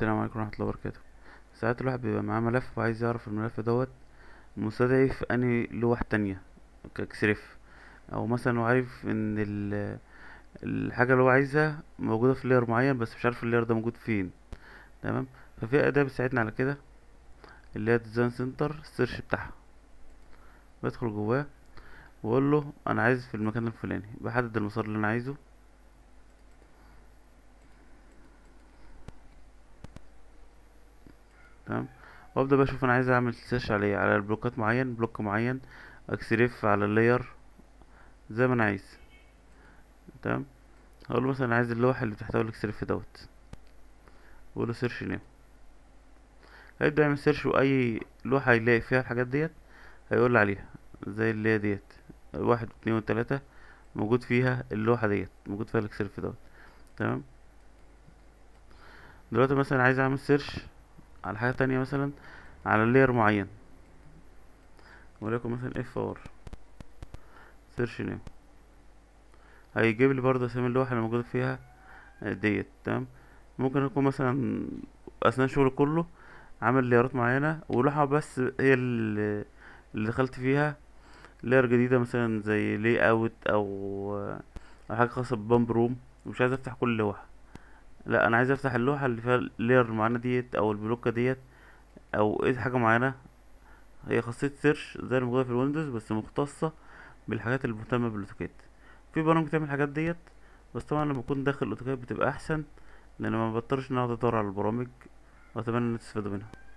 السلام عليكم ورحمة الله وبركاته ساعات الواحد بيبقى معاه ملف وعايز يعرف الملف دوت مستدعي في انهي لوح تانية كاكسريف او مثلا هو عارف ان ال- الحاجة اللي هو عايزها موجودة في لير معين بس مش عارف اللير ده موجود فين تمام ففي أداة بتساعدنا على كده اللي هي ديزاين سنتر السيرش بتاعها بدخل جواه واقول له انا عايز في المكان الفلاني بحدد المسار اللي انا عايزه تمام وابدا بقى اشوف انا عايز اعمل سيرش على ايه على البلوكات معين بلوك معين اكسريف على اللاير زي ما انا عايز تمام هقول له مثلا أنا عايز اللوحة اللي بتحتوي الاكسريف دوت واقول له سيرش نيم هيبدا يعمل سيرش واي لوحة هيلاقي فيها الحاجات ديت هيقول لي عليها زي اللي هي ديت واحد اتنين وتلاتة موجود فيها اللوحة ديت موجود فيها الاكسريف دوت تمام دلوقتي مثلا عايز اعمل سيرش على حاجة تانية مثلا على لاير معين وليكن مثلا اف ار سيرش نيم هيجيب لي برضه اسامي اللوحة اللي موجودة فيها ديت تمام ممكن اكون مثلا اثناء الشغل كله عامل لايرات معينة ولوحة بس هي اللي, اللي دخلت فيها لاير جديدة مثلا زي لي اوت او او حاجة خاصة ببامب روم ومش عايز افتح كل لوحة لا انا عايز افتح اللوحة اللي فيها اللاير المعينة ديت او البلوكة ديت او اي حاجة معينة هي خاصية سيرش زي اللي موجودة في الويندوز بس مختصة بالحاجات اللي مهتمة بالاوتوكاد في برامج بتعمل الحاجات ديت بس طبعا لما اكون داخل الاوتوكاد بتبقى احسن لان ما بضطرش ان انا اقعد ادور على البرامج واتمنى ان تستفادوا منها